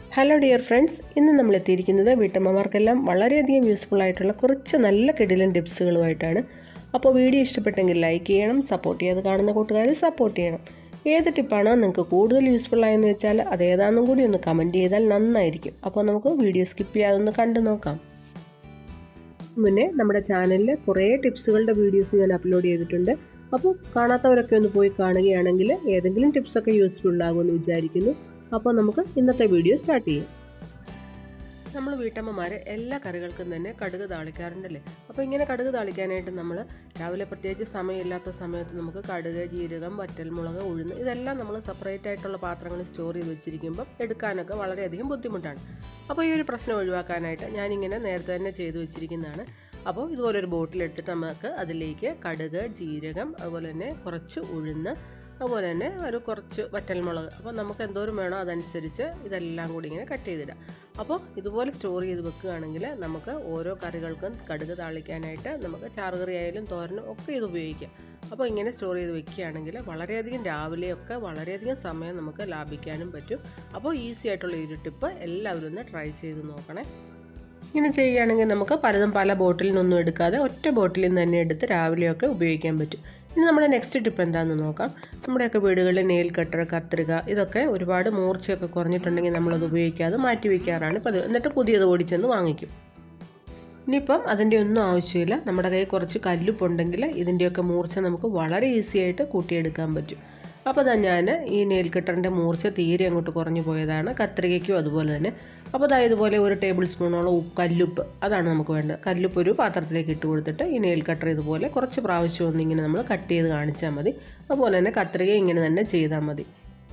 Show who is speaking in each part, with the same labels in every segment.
Speaker 1: hello dear friends ഇന്ന് നമ്മൾ എത്തിയിരിക്കുന്നത് വീട്ടമ്മമാർക്കെല്ലാം വളരെയധികം യൂസ്ഫുൾ ആയിട്ടുള്ള കുറച്ച് നല്ല കിടിലൻ ടിപ്സുകളുമായിട്ടാണ് അപ്പോൾ വീഡിയോ ഇഷ്ടപ്പെട്ടെങ്കിൽ ലൈക്ക് ചെയ്യണം സപ്പോർട്ട് ചെയ്യാതെ കാണുന്ന കൂട്ടുകാർ സപ്പോർട്ട് ചെയ്യണം ഏത് ടിപ്പാണോ നിങ്ങൾക്ക് കൂടുതൽ യൂസ്ഫുൾ ആയെന്ന് വെച്ചാൽ അത് ഏതാണെന്നും കൂടി ഒന്ന് കമൻറ്റ് ചെയ്താൽ നന്നായിരിക്കും അപ്പോൾ നമുക്ക് വീഡിയോ സ്കിപ്പ് ചെയ്യാതെ ഒന്ന് കണ്ടു നോക്കാം മുന്നേ നമ്മുടെ ചാനലിൽ കുറേ ടിപ്സുകളുടെ വീഡിയോസ് ഞാൻ അപ്ലോഡ് ചെയ്തിട്ടുണ്ട് അപ്പോൾ കാണാത്തവരൊക്കെ ഒന്ന് പോയി കാണുകയാണെങ്കിൽ ഏതെങ്കിലും ടിപ്സൊക്കെ യൂസ്ഫുൾ ആകുമെന്ന് വിചാരിക്കുന്നു അപ്പോൾ നമുക്ക് ഇന്നത്തെ വീഡിയോ സ്റ്റാർട്ട് ചെയ്യാം നമ്മൾ വീട്ടമ്മമാർ എല്ലാ കറികൾക്കും തന്നെ കടുക് താളിക്കാറുണ്ടല്ലേ അപ്പോൾ ഇങ്ങനെ കടുക് താളിക്കാനായിട്ട് നമ്മൾ രാവിലെ പ്രത്യേകിച്ച് സമയമില്ലാത്ത സമയത്ത് നമുക്ക് കടുക് ജീരകം വറ്റൽമുളക് ഉഴുന്ന് ഇതെല്ലാം നമ്മൾ സെപ്പറേറ്റ് ആയിട്ടുള്ള പാത്രങ്ങളിൽ സ്റ്റോർ ചെയ്ത് വെച്ചിരിക്കുമ്പോൾ എടുക്കാനൊക്കെ വളരെയധികം ബുദ്ധിമുട്ടാണ് അപ്പോൾ ഈ ഒരു പ്രശ്നം ഒഴിവാക്കാനായിട്ട് ഞാനിങ്ങനെ നേരത്തെ തന്നെ ചെയ്തു വെച്ചിരിക്കുന്നതാണ് അപ്പോൾ ഇതുപോലൊരു ബോട്ടിൽ എടുത്തിട്ട് നമുക്ക് അതിലേക്ക് കടുക് ജീരകം അതുപോലെ തന്നെ കുറച്ച് ഉഴുന്ന് അതുപോലെ തന്നെ ഒരു കുറച്ച് വറ്റൽമുളക് അപ്പോൾ നമുക്ക് എന്തോരം വേണോ അതനുസരിച്ച് ഇതെല്ലാം കൂടി ഇങ്ങനെ കട്ട് ചെയ്തിടാം അപ്പോൾ ഇതുപോലെ സ്റ്റോർ ചെയ്ത് വെക്കുകയാണെങ്കിൽ നമുക്ക് ഓരോ കറികൾക്കും കടുക് താളിക്കാനായിട്ട് നമുക്ക് ചാറുകറി ആയാലും തോരനും ഒക്കെ ഇത് ഉപയോഗിക്കാം അപ്പോൾ ഇങ്ങനെ സ്റ്റോർ ചെയ്ത് വെക്കുകയാണെങ്കിൽ വളരെയധികം രാവിലെയൊക്കെ വളരെയധികം സമയം നമുക്ക് ലാഭിക്കാനും പറ്റും അപ്പോൾ ഈസി ആയിട്ടുള്ള ഈ ഒരു ടിപ്പ് എല്ലാവരും ഒന്ന് ട്രൈ ചെയ്ത് നോക്കണേ ഇങ്ങനെ ചെയ്യുകയാണെങ്കിൽ നമുക്ക് പലതും പല ബോട്ടിൽ നിന്നൊന്നും എടുക്കാതെ ഒറ്റ ബോട്ടിലിൽ നിന്ന് തന്നെ എടുത്ത് രാവിലെയൊക്കെ ഉപയോഗിക്കാൻ പറ്റും ഇനി നമ്മുടെ നെക്സ്റ്റ് ടിപ്പ് എന്താണെന്ന് നോക്കാം നമ്മുടെയൊക്കെ വീടുകളിൽ നെയിൽ കട്ടർ കത്രിക ഇതൊക്കെ ഒരുപാട് മൂർച്ചയൊക്കെ കുറഞ്ഞിട്ടുണ്ടെങ്കിൽ നമ്മളത് ഉപയോഗിക്കാതെ മാറ്റി വയ്ക്കാറാണ് പതിവ് എന്നിട്ട് പുതിയത് ഓടിച്ചെന്ന് വാങ്ങിക്കും ഇനിയിപ്പം അതിൻ്റെ ഒന്നും ആവശ്യമില്ല നമ്മുടെ കയ്യിൽ കുറച്ച് കല്ലുപ്പുണ്ടെങ്കിൽ ഇതിൻ്റെയൊക്കെ മൂർച്ച നമുക്ക് വളരെ ഈസി ആയിട്ട് കൂട്ടിയെടുക്കാൻ പറ്റും അപ്പോൾ അതാ ഞാൻ ഈ നെയിൽ കട്ടറിൻ്റെ മൂർച്ച തീരെ അങ്ങോട്ട് കുറഞ്ഞു പോയതാണ് കത്രികയ്ക്കും അതുപോലെ തന്നെ അപ്പോൾ അതാ ഇതുപോലെ ഒരു ടേബിൾ സ്പൂണോളം കല്ലുപ്പ് അതാണ് നമുക്ക് വേണ്ടത് കല്ലുപ്പ് ഒരു പാത്രത്തിലേക്ക് ഇട്ട് കൊടുത്തിട്ട് ഈ നെയിൽ കട്ടർ ഇതുപോലെ കുറച്ച് പ്രാവശ്യം ഒന്നിങ്ങനെ നമ്മൾ കട്ട് ചെയ്ത് കാണിച്ചാൽ മതി അതുപോലെ തന്നെ കത്രിക ഇങ്ങനെ തന്നെ ചെയ്താൽ മതി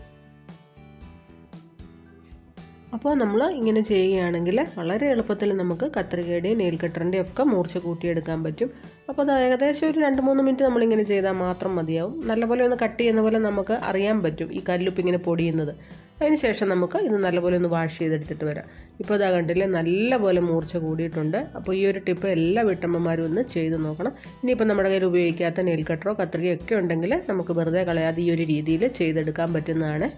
Speaker 1: അപ്പോൾ നമ്മൾ ഇങ്ങനെ ചെയ്യുകയാണെങ്കിൽ വളരെ എളുപ്പത്തിൽ നമുക്ക് കത്രികയുടെയും നെയിൽ കട്ടറിൻ്റെയും ഒക്കെ മൂർച്ച കൂട്ടിയെടുക്കാൻ പറ്റും അപ്പോൾ അത് ഏകദേശം ഒരു രണ്ട് മൂന്ന് മിനിറ്റ് നമ്മളിങ്ങനെ ചെയ്താൽ മാത്രം മതിയാവും നല്ലപോലെ ഒന്ന് കട്ട് ചെയ്യുന്ന പോലെ നമുക്ക് അറിയാൻ പറ്റും ഈ കല്ലുപ്പ് ഇങ്ങനെ പൊടിയുന്നത് അതിന് ശേഷം നമുക്ക് ഇത് നല്ലപോലെ ഒന്ന് വാഷ് ചെയ്തെടുത്തിട്ട് വരാം ഇപ്പോൾ ഇതാ കണ്ടില്ലേ നല്ലപോലെ മൂർച്ച കൂടിയിട്ടുണ്ട് അപ്പോൾ ഈ ഒരു ടിപ്പ് എല്ലാ വീട്ടമ്മമാരും ഒന്ന് ചെയ്ത് നോക്കണം ഇനിയിപ്പോൾ നമ്മുടെ കയ്യിൽ ഉപയോഗിക്കാത്ത നെയിൽ കട്ടറോ കത്രികയോ ഒക്കെ ഉണ്ടെങ്കിൽ നമുക്ക് വെറുതെ കളയാതെ ഈ ഒരു രീതിയിൽ ചെയ്തെടുക്കാൻ പറ്റുന്നതാണ്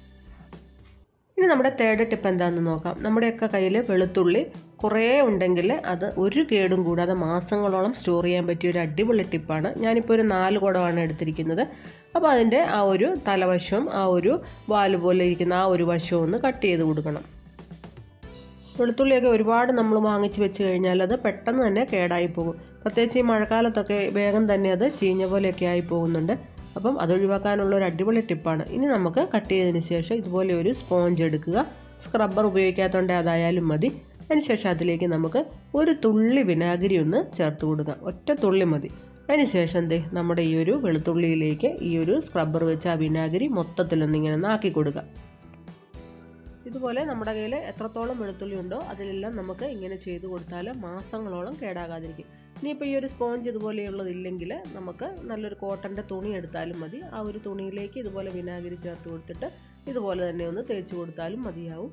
Speaker 1: ഇനി നമ്മുടെ തേർഡ് ടിപ്പ് എന്താണെന്ന് നോക്കാം നമ്മുടെയൊക്കെ കയ്യിൽ വെളുത്തുള്ളി കുറേ ഉണ്ടെങ്കിൽ അത് ഒരു കേടും കൂടാതെ മാസങ്ങളോളം സ്റ്റോർ ചെയ്യാൻ പറ്റിയ ഒരു അടിപൊളി ടിപ്പാണ് ഞാനിപ്പോൾ ഒരു നാല് കുടമാണ് എടുത്തിരിക്കുന്നത് അപ്പോൾ അതിൻ്റെ ആ ഒരു തലവശവും ആ ഒരു വാല് പോലെ ഇരിക്കുന്ന ആ ഒരു വശവും ഒന്ന് കട്ട് ചെയ്ത് കൊടുക്കണം വെളുത്തുള്ളിയൊക്കെ ഒരുപാട് നമ്മൾ വാങ്ങിച്ച് വെച്ച് കഴിഞ്ഞാൽ അത് പെട്ടെന്ന് തന്നെ കേടായി പോകും പ്രത്യേകിച്ച് ഈ മഴക്കാലത്തൊക്കെ വേഗം തന്നെ അത് ചീഞ്ഞ പോലെയൊക്കെ ആയി പോകുന്നുണ്ട് അപ്പം അത് ഒഴിവാക്കാനുള്ള ഒരു അടിപൊളി ടിപ്പാണ് ഇനി നമുക്ക് കട്ട് ചെയ്തതിന് ശേഷം ഇതുപോലെ ഒരു സ്പോഞ്ച് എടുക്കുക സ്ക്രബ്ബർ ഉപയോഗിക്കാത്തതുകൊണ്ട് അതായാലും മതി അതിനുശേഷം അതിലേക്ക് നമുക്ക് ഒരു തുള്ളി വിനാഗിരി ഒന്ന് ചേർത്ത് കൊടുക്കാം ഒറ്റ തുള്ളി മതി അതിനുശേഷം എന്തേ നമ്മുടെ ഈ ഒരു വെളുത്തുള്ളിയിലേക്ക് ഈ ഒരു സ്ക്രബ്ബർ വെച്ച് ആ വിനാഗിരി മൊത്തത്തിലൊന്നിങ്ങനെ നാക്കി കൊടുക്കാം ഇതുപോലെ നമ്മുടെ കയ്യിൽ എത്രത്തോളം വെളുത്തുള്ളി ഉണ്ടോ അതിലെല്ലാം നമുക്ക് ഇങ്ങനെ ചെയ്ത് കൊടുത്താൽ മാസങ്ങളോളം കേടാകാതിരിക്കും ഇനിയിപ്പോൾ ഈ ഒരു സ്പോഞ്ച് ഇതുപോലെയുള്ളതില്ലെങ്കിൽ നമുക്ക് നല്ലൊരു കോട്ടൻ്റെ തുണി എടുത്താലും മതി ആ ഒരു തുണിയിലേക്ക് ഇതുപോലെ വിനാഗിരി ചേർത്ത് കൊടുത്തിട്ട് ഇതുപോലെ തന്നെ ഒന്ന് തേച്ച് കൊടുത്താലും മതിയാവും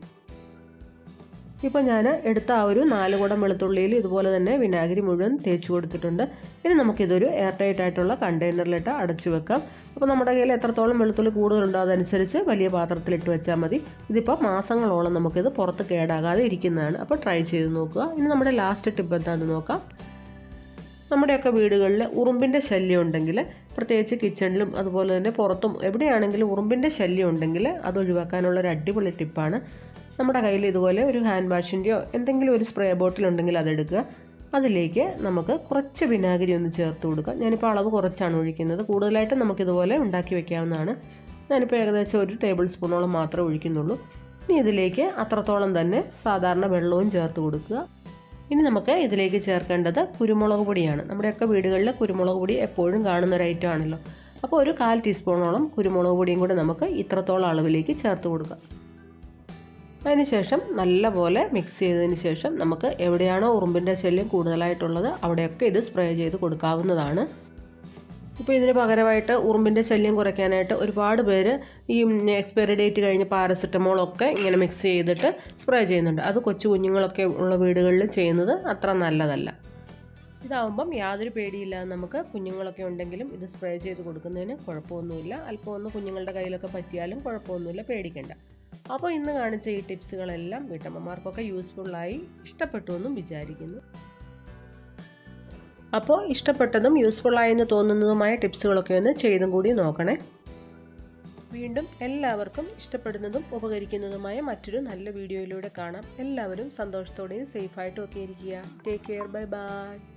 Speaker 1: ഇപ്പോൾ ഞാൻ എടുത്ത ആ ഒരു നാല് കുടം വെളുത്തുള്ളിയിൽ ഇതുപോലെ തന്നെ വിനാഗിരി മുഴുവൻ തേച്ച് കൊടുത്തിട്ടുണ്ട് ഇനി നമുക്കിതൊരു എയർ ടൈറ്റ് ആയിട്ടുള്ള കണ്ടെയ്നറിലിട്ട് അടച്ചു വെക്കാം അപ്പോൾ നമ്മുടെ കയ്യിൽ എത്രത്തോളം വെളുത്തുള്ളി കൂടുതലുണ്ടോ അതനുസരിച്ച് വലിയ പാത്രത്തിലിട്ട് വെച്ചാൽ മതി ഇതിപ്പോൾ മാസങ്ങളോളം നമുക്കിത് പുറത്ത് കേടാകാതെ ഇരിക്കുന്നതാണ് അപ്പോൾ ട്രൈ ചെയ്ത് നോക്കുക ഇനി നമ്മുടെ ലാസ്റ്റ് ടിപ്പ് എന്താണെന്ന് നോക്കാം നമ്മുടെയൊക്കെ വീടുകളിൽ ഉറുമ്പിൻ്റെ ശല്യം ഉണ്ടെങ്കിൽ പ്രത്യേകിച്ച് കിച്ചണിലും അതുപോലെ തന്നെ പുറത്തും എവിടെയാണെങ്കിലും ഉറുമ്പിൻ്റെ ശല്യം ഉണ്ടെങ്കിൽ അത് ഒഴിവാക്കാനുള്ള ഒരു അടിപൊളി ടിപ്പാണ് നമ്മുടെ കയ്യിൽ ഇതുപോലെ ഒരു ഹാൻഡ് വാഷിൻ്റെയോ എന്തെങ്കിലും ഒരു സ്പ്രേ ബോട്ടിൽ ഉണ്ടെങ്കിൽ അതെടുക്കുക അതിലേക്ക് നമുക്ക് കുറച്ച് വിനാഗിരി ഒന്ന് ചേർത്ത് കൊടുക്കുക ഞാനിപ്പോൾ അളവ് കുറച്ചാണ് ഒഴിക്കുന്നത് കൂടുതലായിട്ട് നമുക്കിതുപോലെ ഉണ്ടാക്കി വെക്കാവുന്നതാണ് ഞാനിപ്പോൾ ഏകദേശം ഒരു ടേബിൾ സ്പൂണോളം മാത്രമേ ഒഴിക്കുന്നുള്ളൂ ഇനി ഇതിലേക്ക് അത്രത്തോളം തന്നെ സാധാരണ വെള്ളവും ചേർത്ത് കൊടുക്കുക ഇനി നമുക്ക് ഇതിലേക്ക് ചേർക്കേണ്ടത് കുരുമുളക് പൊടിയാണ് നമ്മുടെയൊക്കെ വീടുകളിൽ കുരുമുളക് പൊടി എപ്പോഴും കാണുന്ന ഒരു ഐറ്റം ആണല്ലോ അപ്പോൾ ഒരു കാൽ ടീസ്പൂണോളം കുരുമുളക് പൊടിയും കൂടി നമുക്ക് ഇത്രത്തോളം അളവിലേക്ക് ചേർത്ത് കൊടുക്കാം അതിനുശേഷം നല്ലപോലെ മിക്സ് ചെയ്തതിന് ശേഷം നമുക്ക് എവിടെയാണോ ഉറുമ്പിൻ്റെ ശല്യം കൂടുതലായിട്ടുള്ളത് അവിടെയൊക്കെ ഇത് സ്പ്രേ ചെയ്ത് കൊടുക്കാവുന്നതാണ് ഇപ്പോൾ ഇതിന് പകരമായിട്ട് ഉറുമ്പിൻ്റെ ശല്യം കുറയ്ക്കാനായിട്ട് ഒരുപാട് പേര് ഈ എക്സ്പയറി ഡേറ്റ് കഴിഞ്ഞ് പാരസെറ്റമോളൊക്കെ ഇങ്ങനെ മിക്സ് ചെയ്തിട്ട് സ്പ്രേ ചെയ്യുന്നുണ്ട് അത് കൊച്ചു കുഞ്ഞുങ്ങളൊക്കെ ഉള്ള വീടുകളിൽ ചെയ്യുന്നത് അത്ര നല്ലതല്ല ഇതാവുമ്പം യാതൊരു പേടിയില്ലാതെ നമുക്ക് കുഞ്ഞുങ്ങളൊക്കെ ഉണ്ടെങ്കിലും ഇത് സ്പ്രേ ചെയ്ത് കൊടുക്കുന്നതിന് കുഴപ്പമൊന്നുമില്ല അല്പം ഒന്ന് കുഞ്ഞുങ്ങളുടെ കയ്യിലൊക്കെ പറ്റിയാലും കുഴപ്പമൊന്നുമില്ല പേടിക്കേണ്ട അപ്പോൾ ഇന്ന് കാണിച്ച ഈ ടിപ്സുകളെല്ലാം വീട്ടമ്മമാർക്കൊക്കെ യൂസ്ഫുള്ളായി ഇഷ്ടപ്പെട്ടു എന്നും വിചാരിക്കുന്നു അപ്പോൾ ഇഷ്ടപ്പെട്ടതും യൂസ്ഫുള്ളായെന്ന് തോന്നുന്നതുമായ ടിപ്സുകളൊക്കെ ഒന്ന് ചെയ്തും കൂടി നോക്കണേ വീണ്ടും എല്ലാവർക്കും ഇഷ്ടപ്പെടുന്നതും ഉപകരിക്കുന്നതുമായ മറ്റൊരു നല്ല വീഡിയോയിലൂടെ കാണാം എല്ലാവരും സന്തോഷത്തോടെയും സേഫായിട്ടും ഒക്കെ ഇരിക്കുക ടേക്ക് കെയർ ബൈ ബൈ